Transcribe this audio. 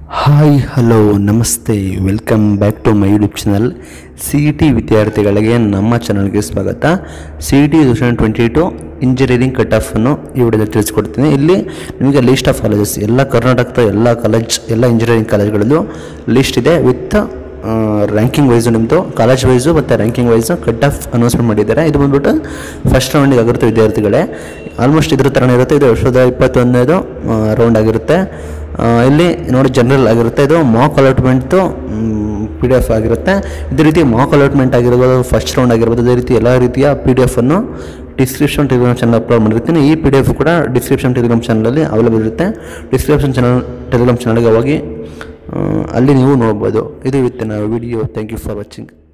hi hello ನಮಸ್ತೆ welcome back to my YouTube channel C E T ವಿದ್ಯಾರ್ಥಿಗಳಿಗೆ ನಮ್ಮ ಚಾನಲ್ಗೆ ಸ್ವಾಗತ C E T two thousand twenty two engineering cut ಆಫನ್ನು ಈ ವಿಡಿಯೋದಲ್ಲಿ ತಿಳಿಸ್ಕೊಡ್ತೀನಿ ಇಲ್ಲಿ ನಿಮಗೆ ಲಿಸ್ಟ್ ಆಫ್ ಕಾಲೇಜಸ್ ಎಲ್ಲ ಕರ್ನಾಟಕದ ಎಲ್ಲ ಕಾಲೇಜ್ ಎಲ್ಲ ಇಂಜಿನಿಯರಿಂಗ್ ಕಾಲೇಜ್ಗಳಲ್ಲೂ ಲಿಸ್ಟ್ ಇದೆ ವಿತ್ ರ್ಯಾಂಕಿಂಗ್ ವೈಸು ನಿಮ್ಮದು ಕಾಲೇಜ್ ವೈಸು ಮತ್ತು ranking wise cut off announcement ಮಾಡಿದ್ದಾರೆ ಇದು ಬಂದ್ಬಿಟ್ಟು ಫಸ್ಟ್ ರೌಂಡಿಗೆ ಆಗಿರುತ್ತೆ ವಿದ್ಯಾರ್ಥಿಗಳೇ ಆಲ್ಮೋಸ್ಟ್ ಇದ್ರ ಥರನೇ ಇರುತ್ತೆ ಇದು ಎರಡು ಸಾವಿರದ ಇಪ್ಪತ್ತೊಂದನೇದು ರೌಂಡ್ ಆಗಿರುತ್ತೆ ಆ, ಇಲ್ಲಿ ನೋಡಿ ಜನರಲ್ ಆಗಿರುತ್ತೆ ಇದು ಮಾಕ್ ಅಲಾಟ್ಮೆಂಟ್ದು ಪಿ ಡಿ ಎಫ್ ಆಗಿರುತ್ತೆ ಇದೇ ರೀತಿ ಮಾಕ್ ಅಲಾಟ್ಮೆಂಟ್ ಆಗಿರ್ಬೋದು ಫಸ್ಟ್ ರೌಂಡ್ ಆಗಿರ್ಬೋದು ಅದೇ ರೀತಿ ಎಲ್ಲ ರೀತಿಯ ಪಿ ಡಿ ಎಫನ್ನು ಡಿಸ್ಕ್ರಿಪ್ಷನ್ ಟೆಲಿಗ್ರಾಮ್ ಚಾನಲ್ ಅಪ್ಲೋಡ್ ಮಾಡಿರ್ತೀನಿ ಈ ಪಿ ಡಿ ಎಫ್ ಕೂಡ ಡಿಸ್ಕ್ರಿಪ್ಷನ್ ಟೆಲಿಗ್ರಾಮ್ ಚಾನಲಲ್ಲಿ ಅವೈಲೇಬಲ್ ಇರುತ್ತೆ ಡಿಸ್ಕ್ರಿಪ್ಷನ್ ಚಾನಲ್ ಟೆಲಿಗ್ರಾಮ್ ಚಾನಲ್ಗೆ ಹೋಗಿ ಆ, ಅಲ್ಲಿ ನೀವು ನೋಡ್ಬೋದು ಇದು ಇವತ್ತಿನ video thank you for watching